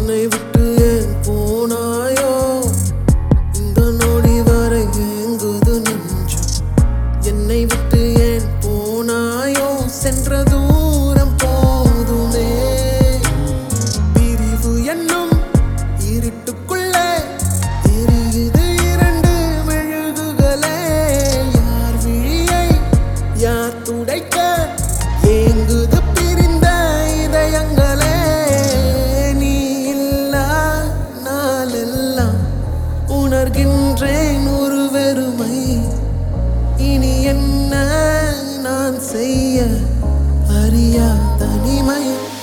என்னை விட்டு ஏன் போனாயோ இந்த நொடி வரை ஏங்குது நெஞ்சம் என்னை விட்டு ஏன் போனாயோ சென்ற தூரம் போதுமே பிரிவு என்னும் இருட்டுக்குள்ளே தெரியுது இரண்டு மெழுகுகளே யார் விழியை யார் துடைக்க ஏங்குது பிரிந்த இதயங்களே நீ இல்லா நாளெல்லாம் உணர்கின்றேன் ஒரு வெறுமை இனி என்ன நான் செய்ய அறியா தனிமை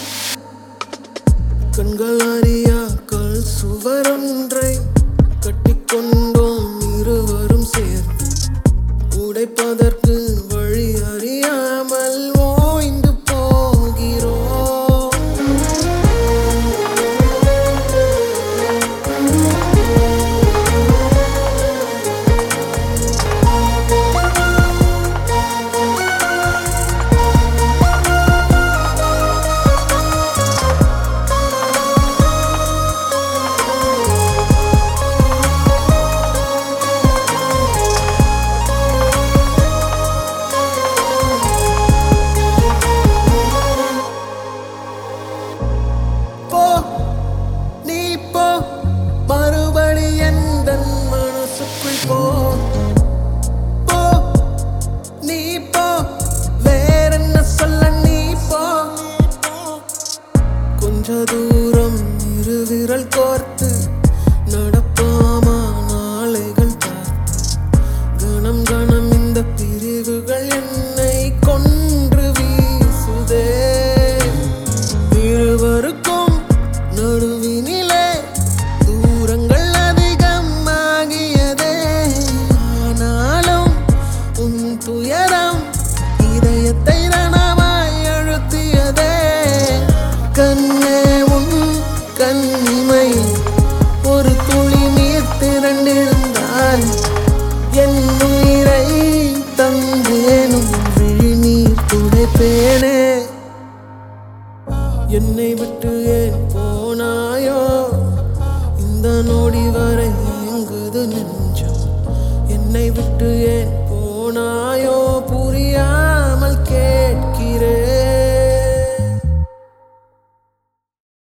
கண்கள் அறியா கல் சுவரொன்றை கட்டிக்கொண்டோம் இருவரும் சேர்ந்து உடைப்பதற்கு வழி அறியாமல் ஓய்ந்து போகிறோம் போ நீ போ மறுபடி எந்த மனசுக்குள் போ போ நீ போ வேறென்ன சொல்ல நீ போ கொஞ்ச தூரம் இரு விரல் கோர்த்து நடப்பாமா நாளைகள் பார்த்து கணம் கணம் இந்த பிரிவுகள் என்னை கொன்று வீசுதே இருவருக்கும் நடுவினிலே தூரங்கள் அதிகமாகியதே ஆனாலும் உன் துயரம் இதயத்தை ரணமாய் அழுத்தியதே கண்ணே உன் கண்ணிமை ஒரு துளி நீர் திரண்டிருந்தால் என் உயிரை தந்தேனும் விழிநீர் துடைப்பேனே என்னை விட்டு ஏன் போனாயோ இந்த நொடி வரை ஏங்குது நெஞ்சம் என்னை விட்டு ஏன்